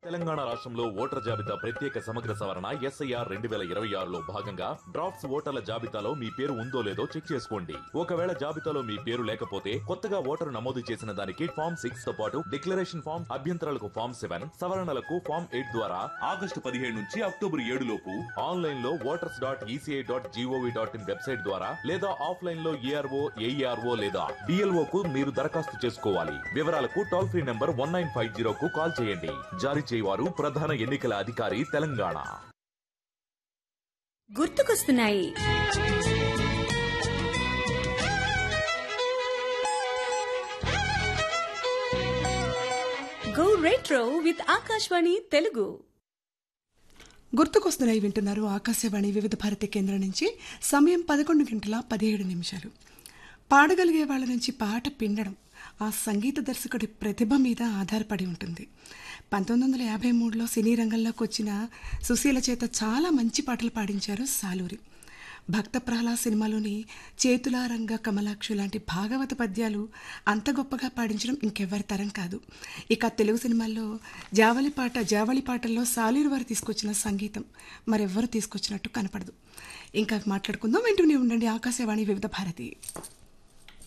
తెలంగాణ రాష్ట్రంలో ఓటర్ల జాబితా ప్రత్యేక సమగ్ర సవరణ ఎస్ఐఆర్ రెండు వేల ఇరవై ఆరులో భాగంగా డ్రాఫ్ట్స్ ఓటర్ల జాబితాలో మీ పేరు ఉందో లేదో చెక్ చేసుకోండి ఒకవేళ జాబితాలో మీ పేరు లేకపోతే కొత్తగా ఓటరు నమోదు చేసిన దానికి ఫామ్ సిక్స్ తో పాటు డిక్లరేషన్ ఫామ్ అభ్యంతరాలకు ఫామ్ సెవెన్ సవరణలకు ఫామ్ ఎయిట్ ద్వారా ఆగస్టు పదిహేడు నుంచి అక్టోబర్ ఏడు లోపు ఆన్లైన్ లో voters dot ECI dot GOV dot in website ద్వారా లేదా ఆఫ్లైన్ లో ఏఆర్ఓ ఏఈఆర్ఓ లేదా డిఎల్ఓ కు మీరు దరఖాస్తు చేసుకోవాలి వివరాలకు toll free number one nine five zero కు కాల్ చేయండి జారీ చేయవారు ప్రధాన ఎన్నికల అధికారి తెలంగాణ గుర్తుకొస్తున్నాయి go retro with Akashvani Telugu గుర్తుకొస్తున్నాయి వింటున్నారు ఆకాశవాణి వివిధ భారతి కేంద్రం నుంచి సమయం పదకొండు గంటల పదిహేడు నిమిషాలు పాడగలిగే వాళ్ళ నుంచి పాట పిండడం ఆ సంగీత దర్శకుడి ప్రతిభ మీద ఆధారపడి ఉంటుంది పంతొమ్మిది వందల యాభై మూడులో సినీ రంగంలోకి వచ్చిన సుశీల చేత చాలా మంచి పాటలు పాడించారు సాలూరి భక్త ప్రహ్లాద్ సినిమాలోని చేతులారంగ కమలాక్షు లాంటి భాగవత పద్యాలు అంత గొప్పగా పాడించడం ఇంకెవ్వరి తరం కాదు ఇక తెలుగు సినిమాల్లో జావలి పాట జావళి పాటల్లో సాలూరి వారు తీసుకొచ్చిన సంగీతం మరెవ్వరు తీసుకొచ్చినట్టు కనపడదు ఇంకా మాట్లాడుకుందాం వింటూనే ఉండండి ఆకాశవాణి వివిధ భారతి